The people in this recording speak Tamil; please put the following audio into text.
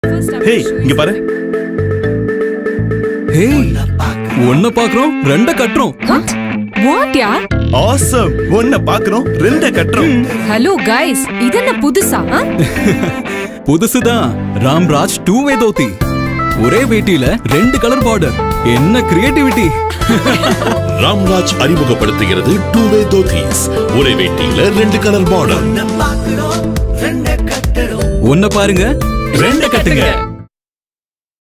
ஹேய் இங்க பாரு ஹேய் ஒன்ன பாக்குறோம் ரெண்ட கட்டுறோம் வாட் யார் ஆசம் ஒன்ன பாக்குறோம் ரெண்ட கட்டுறோம் ஹலோ கைஸ் இது என்ன புதுசா ஆ? புதுசுதான் ராம்ராஜ் டூ வே தோத்தி ஒரே வேட்டியில ரெண்டு கலர் பார்டர் என்ன கிரியேட்டிவிட்டி ராம்ராஜ் அறிமுகப்படுத்துகிறது டூ வே தோதீஸ் ஒரே வேட்டியில ரெண்டு கலர் பார்டர் ஒன்ன பாருங்க ரெண்ட கட்டுங்க